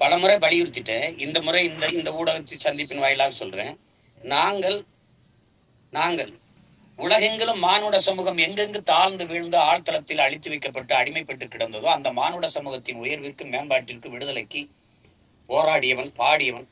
பலமுறை வலியுறுத்திட்டேன் இந்த முறை இந்த இந்த ஊடகத்தை சந்திப்பின் வாயிலாக சொல்றேன் நாங்கள் நாங்கள் உலகெங்கிலும் மானுட சமூகம் எங்கெங்கு தாழ்ந்து வீழ்ந்து ஆழ்தளத்தில் அழித்து வைக்கப்பட்டு அடிமைப்பட்டு கிடந்ததோ அந்த மானுட சமூகத்தின் உயர்விற்கு மேம்பாட்டிற்கு விடுதலைக்கு போராடியவன் பாடியவன்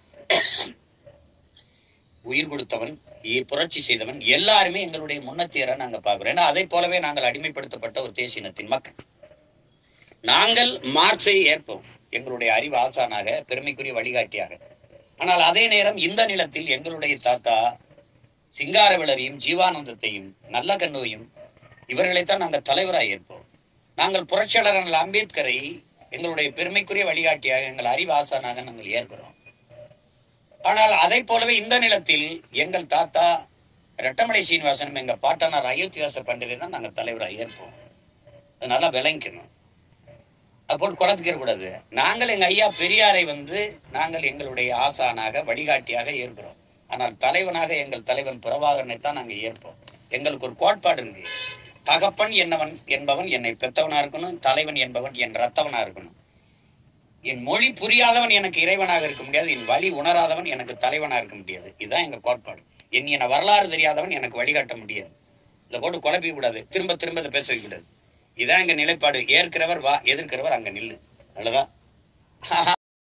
உயிர் கொடுத்தவன் இ- புரட்சி செய்தவன் எல்லாருமே எங்களுடைய முன்னத்தியரை நாங்க பார்க்கிறோம் ஏன்னா அதை போலவே நாங்கள் அடிமைப்படுத்தப்பட்ட ஒரு தேசியனத்தின் மக்கள் நாங்கள் மார்க்ஸை ஏற்போம் எங்களுடைய அறிவு ஆசானாக பெருமைக்குரிய வழிகாட்டியாக ஆனால் அதே நேரம் இந்த நிலத்தில் எங்களுடைய தாத்தா சிங்காரவிளரையும் ஜீவானந்தத்தையும் நல்ல கண்ணுவையும் இவர்களைத்தான் நாங்கள் தலைவராக ஏற்போம் நாங்கள் புரட்சியாளர் அம்பேத்கரை எங்களுடைய பெருமைக்குரிய வழிகாட்டியாக எங்கள் அறிவு ஆசானாக நாங்கள் ஏற்கிறோம் ஆனால் அதை போலவே இந்த நிலத்தில் எங்கள் தாத்தா ரெட்டமலை சீனிவாசனும் எங்க பாட்டனார் அயோத்தியாச பண்டிகை தான் நாங்கள் தலைவராக ஏற்போம் அது நல்லா விளங்கிக்கணும் அப்போ குழப்பிக்க கூடாது நாங்கள் எங்க ஐயா பெரியாரை வந்து நாங்கள் எங்களுடைய ஆசானாக வழிகாட்டியாக ஏற்கிறோம் ஆனால் தலைவனாக எங்கள் தலைவன் பிரபாகரனை தான் நாங்கள் ஏற்போம் எங்களுக்கு ஒரு கோட்பாடு இருக்கு தகப்பன் என்னவன் என்பவன் என்னை பெத்தவனா இருக்கணும் தலைவன் என்பவன் என் ரத்தவனா இருக்கணும் என் மொழி புரியாதவன் எனக்கு இறைவனாக இருக்க முடியாது என் வழி உணராதவன் எனக்கு தலைவனா இருக்க முடியாது இதுதான் எங்க கோட்பாடு என் என வரலாறு தெரியாதவன் எனக்கு வழிகாட்ட முடியாது இதை போட்டு குழப்பிக்க கூடாது திரும்ப திரும்ப இதை பேச வைக்க கூடாது இதான் எங்க நிலைப்பாடு ஏற்கிறவர் வா எதிர்க்கிறவர் அங்க நில்லு நல்லதா